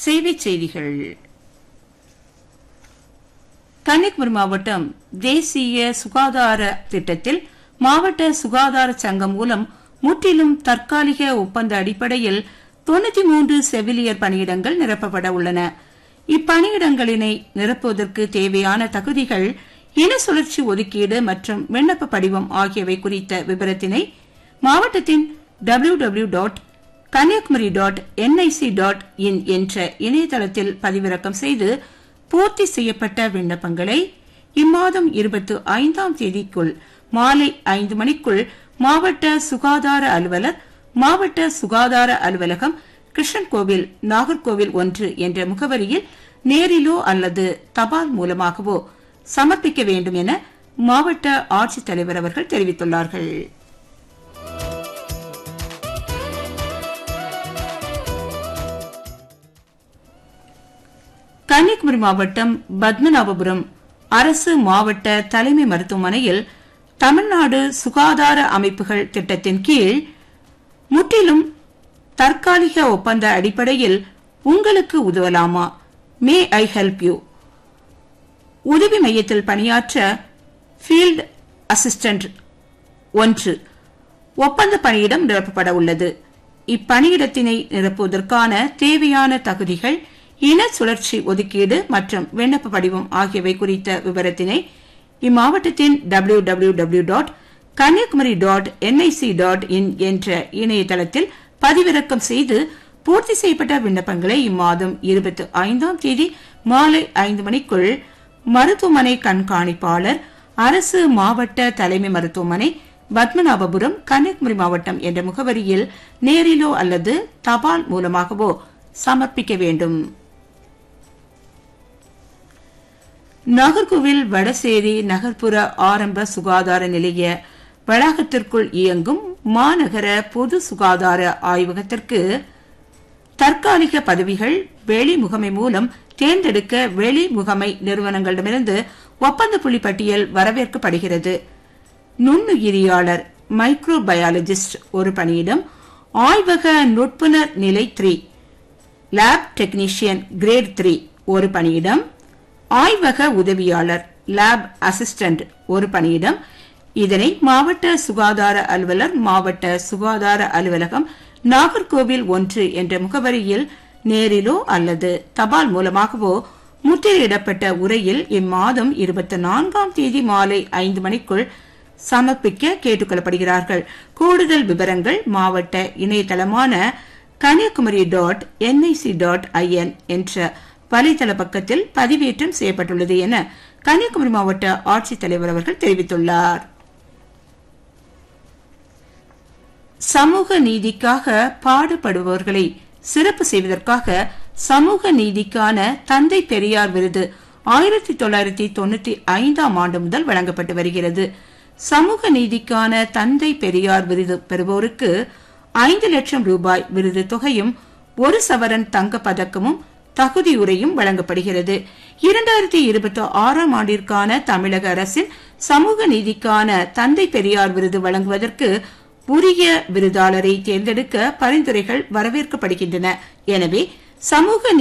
சேவை செய்திகள் கன்னியாகுமரி மாவட்டம் தேசிய சுகாதார திட்டத்தில் மாவட்ட சுகாதார சங்கம் மூலம் முற்றிலும் தற்காலிக ஒப்பந்த அடிப்படையில் தொண்ணூத்தி மூன்று செவிலியர் பணியிடங்கள் நிரப்பப்பட உள்ளன இப்பணியிடங்களினை நிரப்புவதற்கு தேவையான தகுதிகள் இன சுழற்சி ஒதுக்கீடு மற்றும் விண்ணப்ப படிவம் ஆகியவை குறித்த விவரத்தினை மாவட்டத்தின் W W dot Kanniyakumari dot NIC dot in என்ற இணையதளத்தில் பதிவிறக்கம் செய்து பூர்த்தி செய்யப்பட்ட விண்ணப்பங்களை இம்மாதம் இருபத்தி ஐந்தாம் தேதிக்குள் மாலை ஐந்து மணிக்குள் மாவட்ட சுகாதார அலுவலர் மாவட்ட சுகாதார அலுவலகம் கிருஷ்ணன் கோவில் நாகர்கோவில் ஒன்று என்ற முகவரியில் நேரிலோ அல்லது தபால் மூலமாகவோ சமர்ப்பிக்க வேண்டும் என மாவட்ட ஆட்சித்தலைவர் அவர்கள் தெரிவித்துள்ளார்கள் கன்னியாகுமரி மாவட்டம் பத்மநாபபுரம் அரசு மாவட்ட தலைமை மருத்துவமனையில் தமிழ்நாடு சுகாதார அமைப்புகள் திட்டத்தின் கீழ் முற்றிலும் தற்காலிக ஒப்பந்த அடிப்படையில் உங்களுக்கு உதவலாமா மே ஐ ஹெல்ப் யூ உதவி மையத்தில் பணியாற்ற ஃபீல்ட் அசிஸ்டன்ட் ஒன்று ஒப்பந்த பணியிடம் நிரப்பப்பட உள்ளது இப்பணியிடத்தினை நிரப்புவதற்கான தேவையான தகுதிகள் இன சுழற்சி ஒதுக்கீடு மற்றும் விண்ணப்ப படிவம் ஆகியவை குறித்த விவரத்தினை இம்மாவட்டத்தின் W W W dot Kanniyakumari dot NIC dot in என்ற இணையதளத்தில் பதிவிறக்கம் செய்து பூர்த்தி செய்யப்பட்ட விண்ணப்பங்களை இம்மாதம் இருபத்தி ஐந்தாம் தேதி மாலை ஐந்து மணிக்குள் மருத்துவமனை கண்காணிப்பாளர் அரசு மாவட்ட தலைமை மருத்துவமனை பத்மநாபபுரம் கன்னியாகுமரி மாவட்டம் என்ற முகவரியில் நேரிலோ அல்லது தபால் மூலமாகவோ சமர்ப்பிக்க வேண்டும் நாகர்கோவில் வடசேரி நகர்ப்புற ஆரம்ப சுகாதார நிலைய வளாகத்திற்குள் இயங்கும் மாநகர பொது சுகாதார ஆய்வகத்திற்கு தற்காலிக பதவிகள் வெளி முகமை மூலம் தேர்ந்தெடுக்க வெளி முகமை நிறுவனங்களிடமிருந்து ஒப்பந்த புள்ளி பட்டியல் வரவேற்கப்படுகிறது நுண்ணுயிரியாளர் மைக்ரோபயாலஜிஸ்ட் ஒரு பணியிடம் ஆய்வக நுட்புணர் நிலை three lab technician grade three ஒரு பணியிடம் ஆய்வக உதவியாளர் லேப் அசிஸ்டன்ட் ஒரு பணியிடம் இதனை மாவட்ட சுகாதார அலுவலர் மாவட்ட சுகாதார அலுவலகம் நாகர்கோவில் ஒன்று என்ற முகவரியில் நேரிலோ அல்லது தபால் மூலமாகவோ முத்திரையிடப்பட்ட உரையில் இம்மாதம் இருபத்தி நான்காம் தேதி மாலை ஐந்து மணிக்குள் சமர்ப்பிக்க கேட்டுக்கொள்ளப்படுகிறார்கள் கூடுதல் விவரங்கள் மாவட்ட இணையதளமான Kanniyakumari dot NIC dot IN என்ற வலைதள பக்கத்தில் பதிவேற்றம் செய்யப்பட்டுள்ளது என கன்னியாகுமரி மாவட்ட ஆட்சித்தலைவர் அவர்கள் தெரிவித்துள்ளார் சமூக நீதிக்காக பாடுபடுபவர்களை சிறப்பு செய்வதற்காக சமூக நீதிக்கான தந்தை பெரியார் விருது ஆயிரத்தி தொள்ளாயிரத்தி தொண்ணூத்தி ஐந்தாம் ஆண்டு முதல் வழங்கப்பட்டு வருகிறது சமூக நீதிக்கான தந்தை பெரியார் விருது பெறுவோருக்கு ஐந்து லட்சம் ரூபாய் விருது தொகையும் ஒரு சவரன் தங்க பதக்கமும் தகுதியுரையும் வழங்கப்படுகிறது இரண்டாயிரத்தி இருபத்தி ஆறாம் ஆண்டிற்கான தமிழக அரசின் சமூக நீதிக்கான தந்தை பெரியார் விருது வழங்குவதற்கு உரிய விருதாளரை தேர்ந்தெடுக்க பரிந்துரைகள் வரவேற்கப்படுகின்றன எனவே சமூக